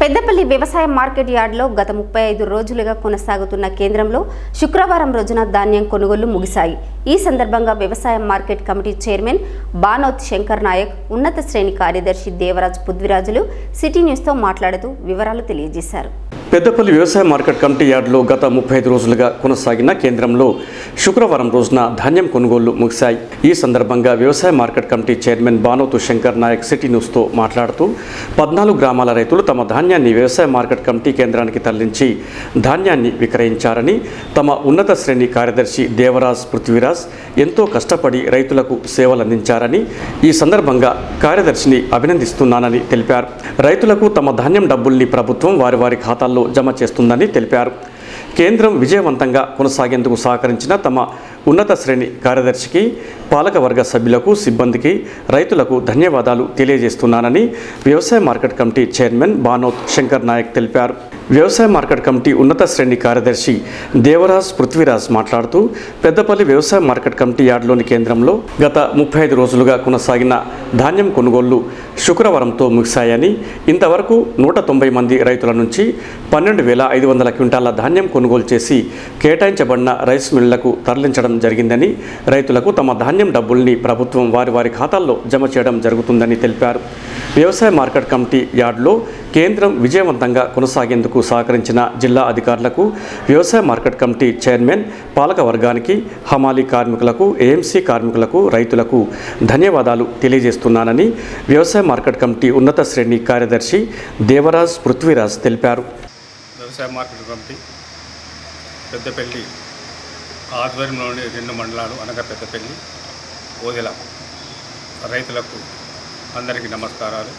పెద్దపల్లి వ్యవసాయ మార్కెట్ యార్డ్లో గత ముప్పై ఐదు రోజులుగా కొనసాగుతున్న కేంద్రంలో శుక్రవారం రోజున ధాన్యం కొనుగోళ్లు ముగిశాయి ఈ సందర్భంగా వ్యవసాయ market committee chairman Banoth Shankar Naik ఉన్నత శ్రేణి కార్యదర్శి దేవరాజ్ పుద్విరాజులు సిటీ న్యూస్తో మాట్లాడుతూ వివరాలు తెలియజేశారు పెద్దపల్లి వ్యవసాయ మార్కెట్ కమిటీ యార్డులో గత ముప్పై ఐదు రోజులుగా కొనసాగిన కేంద్రంలో శుక్రవారం రోజున ధాన్యం కొనుగోళ్లు ముగిశాయి ఈ సందర్భంగా వ్యవసాయ market committee chairman Banoth Shankar Naik city న్యూస్తో మాట్లాడుతూ పద్నాలుగు గ్రామాల రైతులు తమ ధాన్యాన్ని వ్యవసాయ మార్కెట్ కమిటీ కేంద్రానికి తరలించి ధాన్యాన్ని విక్రయించారని తమ ఉన్నత శ్రేణి కార్యదర్శి దేవరాజ్ పృథ్వీరాజ్ ఎంతో కష్టపడి రైతులకు సేవలు అందించారని ఈ సందర్భంగా కార్యదర్శిని అభినందిస్తున్నానని తెలిపారు రైతులకు తమ ధాన్యం డబ్బుల్ని ప్రభుత్వం వారి వారి ఖాతాల్లో జమ చేస్తుందని తెలిపారు కేంద్రం విజయవంతంగా కొనసాగేందుకు సహకరించిన తమ ఉన్నత శ్రేణి కార్యదర్శికి పాలకవర్గ సభ్యులకు సిబ్బందికి రైతులకు ధన్యవాదాలు తెలియజేస్తున్నానని వ్యవసాయ market committee chairman Banoth Shankar Naik తెలిపారు వ్యవసాయ మార్కెట్ కమిటీ ఉన్నత శ్రేణి కార్యదర్శి దేవరాజ్ పృథ్వీరాజ్ మాట్లాడుతూ పెద్దపల్లి వ్యవసాయ మార్కెట్ కమిటీ యార్డులోని కేంద్రంలో గత ముప్పై ఐదు రోజులుగా కొనసాగిన ధాన్యం కొనుగోళ్లు శుక్రవారంతో ముగిశాయని ఇంతవరకు నూట తొంభై మంది రైతుల నుంచి పన్నెండు వేల ఐదు వందల క్వింటాల ధాన్యం కొనుగోలు చేసి కేటాయించబడిన రైస్ మిల్లులకు తరలించడం జరిగిందని రైతులకు తమ ధాన్యం డబ్బుల్ని ప్రభుత్వం వారి వారి ఖాతాల్లో జమ చేయడం జరుగుతుందని తెలిపారు వ్యవసాయ మార్కెట్ కమిటీ యార్డులో కేంద్రం విజయవంతంగా కొనసాగేందుకు సహకరించిన జిల్లా అధికారులకు వ్యవసాయ మార్కెట్ కమిటీ చైర్మన్ పాలక వర్గానికి హమాలీ కార్మికులకు ఏఎంసీ కార్మికులకు రైతులకు ధన్యవాదాలు తెలియజేస్తున్నానని వ్యవసాయ మార్కెట్ కమిటీ ఉన్నత శ్రేణి కార్యదర్శి దేవరాజ్ పృథ్వీరాజ్ తెలిపారు వ్యవసాయ మార్కెట్ కమిటీ పెద్దపల్లి ఆధ్వర్యంలోని రెండు మండలాలు అనగా పెద్దపల్లి ఓదెల రైతులకు అందరికీ నమస్కారాలు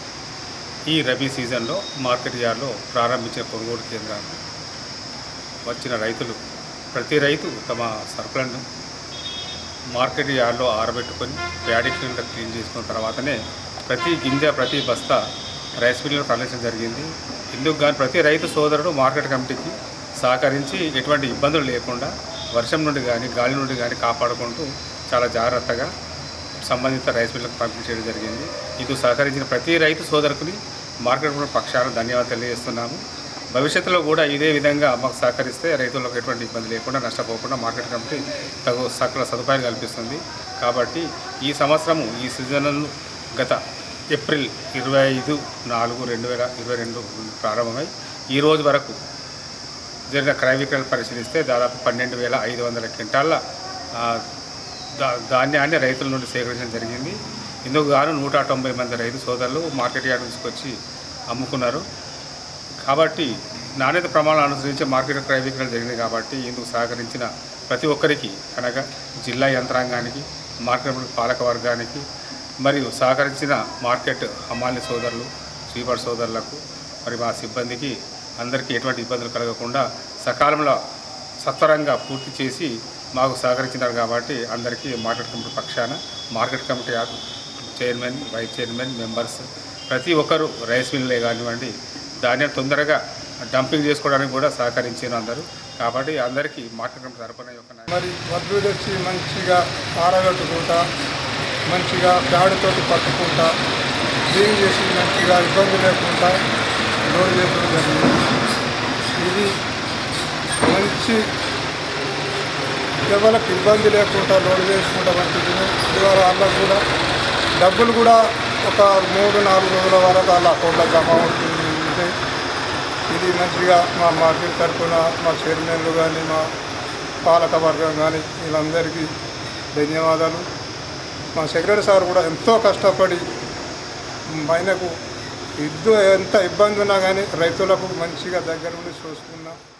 ఈ రబీ సీజన్లో మార్కెట్ యార్డ్లో ప్రారంభించిన కొనుగోలు కేంద్రాన్ని వచ్చిన రైతులు ప్రతి రైతు తమ సరుకులను మార్కెట్ యార్డ్లో ఆరబెట్టుకొని ప్యాడీ క్లీన్గా క్లీన్ చేసుకున్న తర్వాతనే ప్రతి గింజ ప్రతి బస్తా రైస్ మిల్లులో తరలించడం జరిగింది ఇందుకు కానీ ప్రతి రైతు సోదరుడు మార్కెట్ కమిటీకి సహకరించి ఎటువంటి ఇబ్బందులు లేకుండా వర్షం నుండి కానీ గాలి నుండి కానీ కాపాడుకుంటూ చాలా జాగ్రత్తగా సంబంధిత రైస్ మిల్లులకు పంపిణీ చేయడం జరిగింది ఇందుకు సహకరించిన ప్రతి రైతు సోదరుకుని మార్కెట్ కమిటీ పక్షాన ధన్యవాదాలు తెలియజేస్తున్నాము భవిష్యత్తులో కూడా ఇదే విధంగా మాకు సహకరిస్తే రైతులకు ఎటువంటి ఇబ్బంది లేకుండా నష్టపోకుండా మార్కెట్ కమిటీ తగు సకల సదుపాయాలు కల్పిస్తుంది కాబట్టి ఈ సంవత్సరము ఈ సీజన్ గత ఏప్రిల్ ఇరవై ఐదు నాలుగు రెండు వేల ఇరవై రెండు ప్రారంభమై ఈ రోజు వరకు జరిగిన క్రయ విక్రయాలు పరిశీలిస్తే దాదాపు పన్నెండు వేల ఐదు వందల క్వింటాళ్ళ ఆ, దా- ధాన్యాన్ని రైతుల నుండి సేకరించడం జరిగింది ఇందుకు గాను నూట తొంభై మంది రైతు సోదరులు మార్కెట్ యార్డ్ తీసుకొచ్చి అమ్ముకున్నారు కాబట్టి నాణ్యత ప్రమాణాలు అనుసరించి మార్కెట్ క్రయ విక్రయాలు జరిగింది కాబట్టి ఇందుకు సహకరించిన ప్రతి ఒక్కరికి అనగా జిల్లా యంత్రాంగానికి మార్కెట్ పాలక వర్గానికి మరియు సహకరించిన మార్కెట్ హమాలి సోదరులు స్వీపర్ సోదరులకు మరి మా సిబ్బందికి అందరికీ ఎటువంటి ఇబ్బందులు కలగకుండా సకాలంలో సత్వరంగా పూర్తి చేసి మాకు సహకరించినారు కాబట్టి అందరికీ మార్కెట్ కమిటీ పక్షాన మార్కెట్ కమిటీ ఆ- చైర్మన్ వైస్ చైర్మన్ మెంబర్స్ ప్రతి ఒక్కరు రైస్ మిల్లే కానివ్వండి ధాన్యం తొందరగా డంపింగ్ చేసుకోవడానికి కూడా సహకరించారు అందరూ కాబట్టి అందరికీ మార్కెట్ కమిటీ తరపున యొక్క నా- మరి వడ్లు తెచ్చి మంచిగా ఆరగట్టుకుంటా మంచిగా ప్యాడుతోటి పట్టుకుంటా క్లీన్ చేసి మంచిగా ఇబ్బంది లేకుండా లోడ్ చేయడం జరిగింది ఇది మంచి ఎవరికి ఇబ్బంది లేకుండా లోడ్ చేసుకుంటా మంచిది ఇవాళ వాళ్ళకు కూడా డబ్బులు కూడా ఒక మూడు నాలుగు రోజుల వరకు వాళ్ళ అకౌంట్లో జమ అవుతుంది ఉంటాయి. ఇది మంచిగా మా మార్కెట్ తరఫున మా చైర్మన్లు కానీ మా పాలక వర్గం కానీ వీళ్ళందరికీ ధన్యవాదాలు మా సెక్రటరీ సార్ కూడా ఎంతో కష్టపడి ఆయనకు ఇద్దు ఎంత ఇబ్బంది ఉన్నా కానీ రైతులకు మంచిగా దగ్గర ఉండి చూసుకున్నా